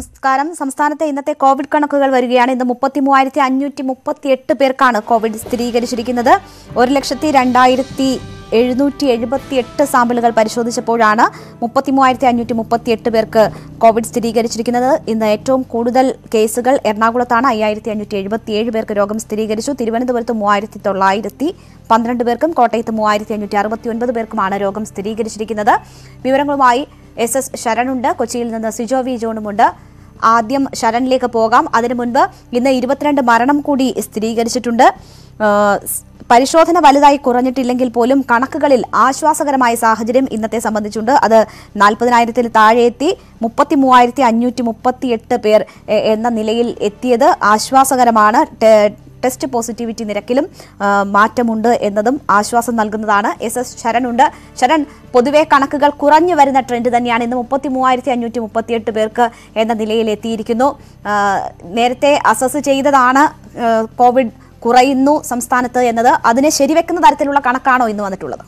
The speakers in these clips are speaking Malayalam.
നമസ്കാരം സംസ്ഥാനത്തെ ഇന്നത്തെ കോവിഡ് കണക്കുകൾ വരികയാണ് ഇന്ന് മുപ്പത്തി മൂവായിരത്തി അഞ്ഞൂറ്റി മുപ്പത്തി എട്ട് പേർക്കാണ് കോവിഡ് സ്ഥിരീകരിച്ചിരിക്കുന്നത് ഒരു ലക്ഷത്തി രണ്ടായിരത്തി എഴുന്നൂറ്റി എഴുപത്തി എട്ട് സാമ്പിളുകൾ പരിശോധിച്ചപ്പോഴാണ് മുപ്പത്തി മൂവായിരത്തി അഞ്ഞൂറ്റി മുപ്പത്തി എട്ട് പേർക്ക് കോവിഡ് സ്ഥിരീകരിച്ചിരിക്കുന്നത് ഇന്ന് ഏറ്റവും കൂടുതൽ കേസുകൾ എറണാകുളത്താണ് അയ്യായിരത്തി അഞ്ഞൂറ്റി എഴുപത്തി ഏഴ് പേർക്ക് രോഗം സ്ഥിരീകരിച്ചു തിരുവനന്തപുരത്ത് മൂവായിരത്തി തൊള്ളായിരത്തി പന്ത്രണ്ട് പേർക്കും കോട്ടയത്ത് മൂവായിരത്തി അഞ്ഞൂറ്റി അറുപത്തി ഒൻപത് പേർക്കുമാണ് രോഗം സ്ഥിരീകരിച്ചിരിക്കുന്നത് വിവരങ്ങളുമായി എസ് എസ് ശരണുണ്ട് കൊച്ചിയിൽ നിന്ന് സിജോ വി ജോണുമുണ്ട് ആദ്യം ശരണിലേക്ക് പോകാം അതിനു മുൻപ് ഇന്ന് ഇരുപത്തിരണ്ട് മരണം കൂടി സ്ഥിരീകരിച്ചിട്ടുണ്ട് ആ, സ് പരിശോധന വലുതായി കുറഞ്ഞിട്ടില്ലെങ്കിൽ പോലും കണക്കുകളിൽ ആശ്വാസകരമായ സാഹചര്യം ഇന്നത്തെ സംബന്ധിച്ചുണ്ട് അത് നാൽപ്പതിനായിരത്തിൽ താഴെ എത്തി മുപ്പത്തി മൂവായിരത്തി അഞ്ഞൂറ്റി മുപ്പത്തി എട്ട് പേർ എ- എന്ന നിലയിൽ എത്തിയത് ആശ്വാസകരമാണ് ടെ- ടെസ്റ്റ് പോസിറ്റിവിറ്റി നിരക്കിലും ആ, മാറ്റമുണ്ട് എന്നതും ആശ്വാസം നൽകുന്നതാണ് എസ് എസ് ശരൺ ഉണ്ട് ശരൺ പൊതുവെ കണക്കുകൾ കുറഞ്ഞു വരുന്ന ട്രെൻഡ് തന്നെയാണ് ഇന്ന് മുപ്പത്തി മൂവായിരത്തി അഞ്ഞൂറ്റി മുപ്പത്തിയെട്ട് പേർക്ക് എന്ന നിലയിൽ എത്തിയിരിക്കുന്നു ആ, നേരത്തെ അസസ് ചെയ്തതാണ് ആ, കോവിഡ് കുറയുന്നു സംസ്ഥാനത്ത് എന്നത് അതിനെ ശരിവെക്കുന്ന തരത്തിലുള്ള കണക്കാണോ ഇന്ന് വന്നിട്ടുള്ളത്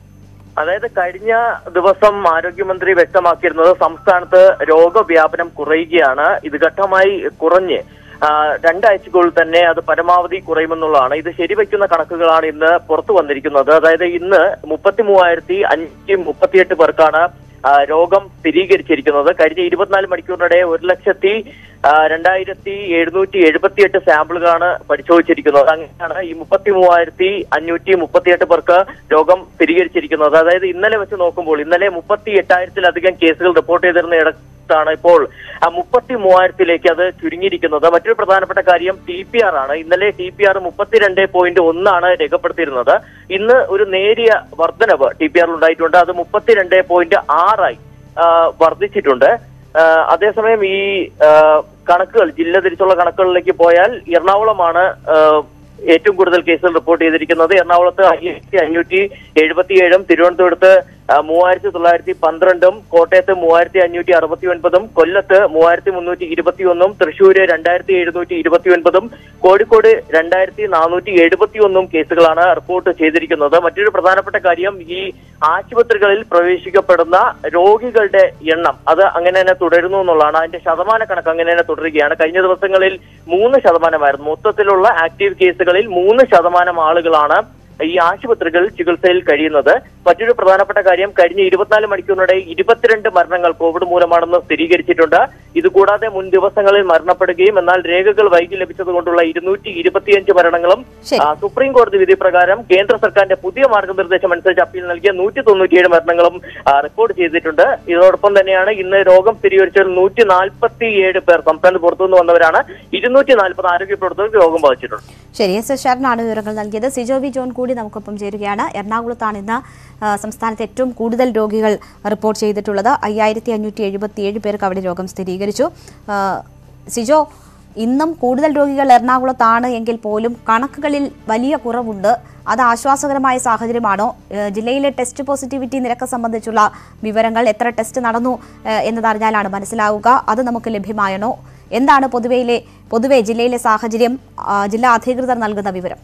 അതായത് കഴിഞ്ഞ ദിവസം ആരോഗ്യമന്ത്രി വ്യക്തമാക്കിയിരുന്നത് സംസ്ഥാനത്ത് രോഗവ്യാപനം കുറയുകയാണ് ഇത് ഘട്ടമായി കുറഞ്ഞ് ആ, രണ്ടാഴ്ചക്കുള്ളിൽ തന്നെ അത് പരമാവധി കുറയുമെന്നുള്ളതാണ് ഇത് ശരിവെക്കുന്ന കണക്കുകളാണ് ഇന്ന് പുറത്തു വന്നിരിക്കുന്നത് അതായത് ഇന്ന് മുപ്പത്തി മൂവായിരത്തി അഞ്ഞൂറ്റി മുപ്പത്തിയെട്ട് പേർക്കാണ് ആ, രോഗം സ്ഥിരീകരിച്ചിരിക്കുന്നത് കഴിഞ്ഞ ഇരുപത്തിനാല് മണിക്കൂറിനിടെ ഒരു ലക്ഷത്തി ആ, രണ്ടായിരത്തി എഴുന്നൂറ്റി എഴുപത്തിയെട്ട് സാമ്പിളുകളാണ് പരിശോധിച്ചിരിക്കുന്നത് അങ്ങനെയാണ് ഈ മുപ്പത്തി മൂവായിരത്തി അഞ്ഞൂറ്റി മുപ്പത്തിയെട്ട് പേർക്ക് രോഗം സ്ഥിരീകരിച്ചിരിക്കുന്നത് അതായത് ഇന്നലെ വെച്ച് നോക്കുമ്പോൾ ഇന്നലെ മുപ്പത്തി എട്ടായിരത്തിലധികം കേസുകൾ റിപ്പോർട്ട് ചെയ്തിരുന്ന ഇടത്താണ് ഇപ്പോൾ ആ മുപ്പത്തി മൂവായിരത്തിലേക്ക് അത് ചുരുങ്ങിയിരിക്കുന്നത് മറ്റൊരു പ്രധാനപ്പെട്ട കാര്യം ടി പി ആർ ആണ് ഇന്നലെ ടി പി ആർ മുപ്പത്തിരണ്ട് പോയിന്റ് ഒന്നാണ് രേഖപ്പെടുത്തിയിരുന്നത് ഇന്ന് ഒരു നേരിയ വർധനവ് ടി പി ആറിൽ ഉണ്ടായിട്ടുണ്ട് അത് മുപ്പത്തിരണ്ട് പോയിന്റ് ആറായി ആ, വർദ്ധിച്ചിട്ടുണ്ട് ആ, അതേസമയം ഈ ആ, കണക്കുകൾ ജില്ല തിരിച്ചുള്ള കണക്കുകളിലേക്ക് പോയാൽ എറണാകുളമാണ് ആ, ഏറ്റവും കൂടുതൽ കേസുകൾ റിപ്പോർട്ട് ചെയ്തിരിക്കുന്നത് എറണാകുളത്ത് അയ്യായിരത്തി അഞ്ഞൂറ്റി എഴുപത്തിയേഴും തിരുവനന്തപുരത്ത് ആ, മൂവായിരത്തി തൊള്ളായിരത്തി പന്ത്രണ്ടും കോട്ടയത്ത് മൂവായിരത്തി അഞ്ഞൂറ്റി അറുപത്തി ഒൻപതും കൊല്ലത്ത് മൂവായിരത്തി മുന്നൂറ്റി ഇരുപത്തി ഒന്നും തൃശ്ശൂര് രണ്ടായിരത്തി എഴുന്നൂറ്റി ഇരുപത്തി ഒൻപതും കോഴിക്കോട് രണ്ടായിരത്തി നാനൂറ്റി എഴുപത്തി ഒന്നും കേസുകളാണ് റിപ്പോർട്ട് ചെയ്തിരിക്കുന്നത് മറ്റൊരു പ്രധാനപ്പെട്ട കാര്യം ഈ ആശുപത്രികളിൽ പ്രവേശിക്കപ്പെടുന്ന രോഗികളുടെ എണ്ണം അത് അങ്ങനെ തന്നെ തുടരുന്നു എന്നുള്ളതാണ് അതിന്റെ ശതമാന കണക്ക് അങ്ങനെ തന്നെ തുടരുകയാണ് കഴിഞ്ഞ ദിവസങ്ങളിൽ മൂന്ന് ശതമാനമായിരുന്നു മൊത്തത്തിലുള്ള ആക്റ്റീവ് കേസുകളിൽ മൂന്ന് ശതമാനം ആളുകളാണ് ഈ ആശുപത്രികളിൽ ചികിത്സയിൽ കഴിയുന്നത് മറ്റൊരു പ്രധാനപ്പെട്ട കാര്യം കഴിഞ്ഞ ഇരുപത്തിനാല് മണിക്കൂറിനിടെ ഇരുപത്തിരണ്ട് മരണങ്ങൾ കോവിഡ് മൂലമാണെന്ന് സ്ഥിരീകരിച്ചിട്ടുണ്ട് ഇതുകൂടാതെ മുൻ ദിവസങ്ങളിൽ മരണപ്പെടുകയും എന്നാൽ രേഖകൾ വൈകി ലഭിച്ചതുകൊണ്ടുള്ള ഇരുന്നൂറ്റി ഇരുപത്തിയഞ്ച് മരണങ്ങളും ശരി. ആ, സുപ്രീം കോടതി വിധി പ്രകാരം കേന്ദ്ര സർക്കാരിന്റെ പുതിയ മാർഗനിർദ്ദേശം അനുസരിച്ച് അപ്പീൽ നൽകിയ നൂറ്റി തൊണ്ണൂറ്റിയേഴ് മരണങ്ങളും ആ, റിപ്പോർട്ട് ചെയ്തിട്ടുണ്ട് ഇതോടൊപ്പം തന്നെയാണ് ഇന്ന് രോഗം സ്ഥിരീകരിച്ചതിൽ നൂറ്റി നാൽപ്പത്തിയേഴ് പേർ സംസ്ഥാനത്ത് പുറത്തുനിന്ന് വന്നവരാണ് ഇരുന്നൂറ്റി നാൽപ്പത് ആരോഗ്യ പ്രവർത്തകർക്ക് രോഗം ബാധിച്ചിട്ടുണ്ട് ശരി എസ് എസ് ശരണാണ് വിവരങ്ങൾ നൽകിയത് സിജോ വി ജോൺ കൂടി നമുക്കൊപ്പം ചേരുകയാണ് എറണാകുളത്താണ് ഇന്ന് ആ, സംസ്ഥാനത്ത് ഏറ്റവും കൂടുതൽ രോഗികൾ റിപ്പോർട്ട് ചെയ്തിട്ടുള്ളത് അയ്യായിരത്തി അഞ്ഞൂറ്റി എഴുപത്തി ഏഴ് പേർക്ക് അവിടെ രോഗം സ്ഥിരീകരിച്ചു ആ, സിജോ ഇന്നും കൂടുതൽ രോഗികൾ എറണാകുളത്താണ് എങ്കിൽ പോലും കണക്കുകളിൽ വലിയ കുറവുണ്ട് അത് ആശ്വാസകരമായ സാഹചര്യമാണോ ഏ, ജില്ലയിലെ ടെസ്റ്റ് പോസിറ്റിവിറ്റി നിരക്ക് സംബന്ധിച്ചുള്ള വിവരങ്ങൾ എത്ര ടെസ്റ്റ് നടന്നു ഏ, എന്നതറിഞ്ഞാലാണ് മനസ്സിലാവുക അത് നമുക്ക് ലഭ്യമായണോ എന്താണ് പൊതുവെയിലെ പൊതുവെ ജില്ലയിലെ സാഹചര്യം ആ, ജില്ലാ അധികൃതർ നൽകുന്ന വിവരം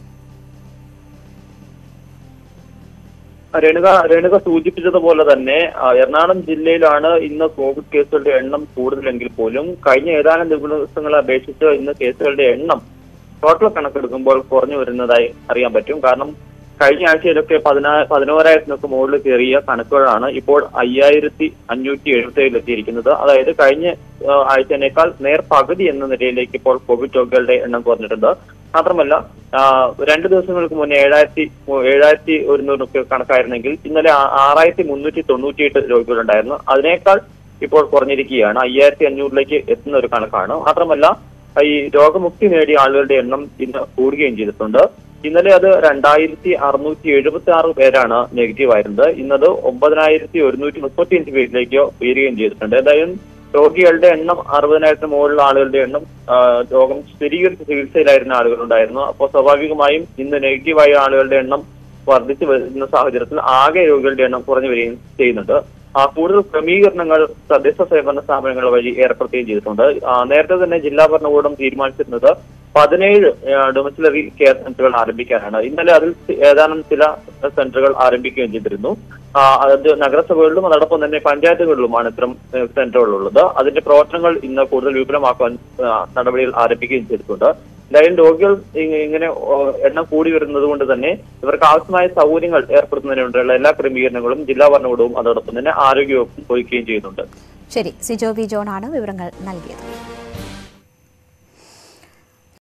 രേണുക രേണുക സൂചിപ്പിച്ചതുപോലെ തന്നെ ആ, എറണാകുളം ജില്ലയിലാണ് ഇന്ന് കോവിഡ് കേസുകളുടെ എണ്ണം കൂടുതലെങ്കിൽ പോലും കഴിഞ്ഞ ഏതാനും ദിവസങ്ങളെ അപേക്ഷിച്ച് ഇന്ന് കേസുകളുടെ എണ്ണം ടോട്ടൽ കണക്കെടുക്കുമ്പോൾ കുറഞ്ഞു വരുന്നതായി അറിയാൻ പറ്റും കാരണം കഴിഞ്ഞ ആഴ്ചയിലൊക്കെ പതിനാ പതിനോരായിരത്തിനൊക്കെ മുകളിൽ കയറിയ കണക്കുകളാണ് ഇപ്പോൾ അയ്യായിരത്തി അഞ്ഞൂറ്റി എഴുപത്തി ഏഴിൽ എത്തിയിരിക്കുന്നത് അതായത് കഴിഞ്ഞ ആ, ആഴ്ചനേക്കാൾ നേർ പകുതി എന്ന നിലയിലേക്ക് ഇപ്പോൾ കോവിഡ് രോഗികളുടെ എണ്ണം കുറഞ്ഞിട്ടുണ്ട് മാത്രമല്ല ആ, രണ്ട് ദിവസങ്ങൾക്ക് മുന്നേ ഏഴായിരത്തി ഏഴായിരത്തി ഒരുന്നൂറൊക്കെ കണക്കായിരുന്നെങ്കിൽ ഇന്നലെ ആ- ആറായിരത്തി മുന്നൂറ്റി തൊണ്ണൂറ്റിയെട്ട് രോഗികളുണ്ടായിരുന്നു അതിനേക്കാൾ ഇപ്പോൾ കുറഞ്ഞിരിക്കുകയാണ് അയ്യായിരത്തി അഞ്ഞൂറിലേക്ക് എത്തുന്ന ഒരു കണക്കാണ് മാത്രമല്ല ഈ രോഗമുക്തി നേടിയ ആളുകളുടെ എണ്ണം ഇന്ന് കൂടുകയും ചെയ്തിട്ടുണ്ട് ഇന്നലെ അത് രണ്ടായിരത്തി അറുന്നൂറ്റി എഴുപത്തി ആറ് പേരാണ് നെഗറ്റീവ് ആയിരുന്നത് ഇന്നത് ഒമ്പതിനായിരത്തി ഒരുന്നൂറ്റി മുപ്പത്തിയഞ്ച് പേരിലേക്ക് ഉയരുകയും ചെയ്തിട്ടുണ്ട് എന്തായാലും രോഗികളുടെ എണ്ണം അറുപതിനായിരത്തിന് മുകളിലുള്ള ആളുകളുടെ എണ്ണം ആ, രോഗം സ്ഥിരീകരിച്ച് ചികിത്സയിലായിരുന്ന ആളുകളുണ്ടായിരുന്നു അപ്പോൾ സ്വാഭാവികമായും ഇന്ന് നെഗറ്റീവായ ആളുകളുടെ എണ്ണം വർദ്ധിച്ചു വരുന്ന സാഹചര്യത്തിൽ ആകെ രോഗികളുടെ എണ്ണം കുറഞ്ഞു വരികയും ചെയ്യുന്നുണ്ട് ആ കൂടുതൽ ക്രമീകരണങ്ങൾ തദ്ദേശ സ്വയംഭരണ സ്ഥാപനങ്ങൾ വഴി ഏർപ്പെടുത്തുകയും ചെയ്തിട്ടുണ്ട് ആ, നേരത്തെ തന്നെ ജില്ലാ ഭരണകൂടം തീരുമാനിച്ചിരുന്നത് പതിനേഴ് ഡൊമിസിലറി കെയർ സെന്ററുകൾ ആരംഭിക്കാനാണ് ഇന്നലെ അതിൽ ചി- ഏതാനും ചില സെന്ററുകൾ ആരംഭിക്കുകയും ചെയ്തിരുന്നു ആ, അത് നഗരസഭകളിലും അതോടൊപ്പം തന്നെ പഞ്ചായത്തുകളിലുമാണ് ഇത്തരം ഏഹ്, സെന്ററുകൾ ഉള്ളത് അതിന്റെ പ്രവർത്തനങ്ങൾ ഇന്ന് കൂടുതൽ വിപുലമാക്കാൻ ആ, നടപടികൾ ആരംഭിക്കുകയും ചെയ്തിട്ടുണ്ട് എന്തായാലും രോഗികൾ ഇ- ഇങ്ങനെ ഓ, എണ്ണം കൂടി വരുന്നത് കൊണ്ട് തന്നെ ഇവർക്ക് ആവശ്യമായ സൗകര്യങ്ങൾ ഏർപ്പെടുത്തുന്നതിന് വേണ്ടിയുള്ള എല്ലാ ക്രമീകരണങ്ങളും ജില്ലാ ഭരണകൂടവും അതോടൊപ്പം തന്നെ ആരോഗ്യവകുപ്പും ഒരുക്കുകയും ചെയ്യുന്നുണ്ട് ശരി സിജോ വി ജോണാണ് വിവരങ്ങൾ നൽകിയത്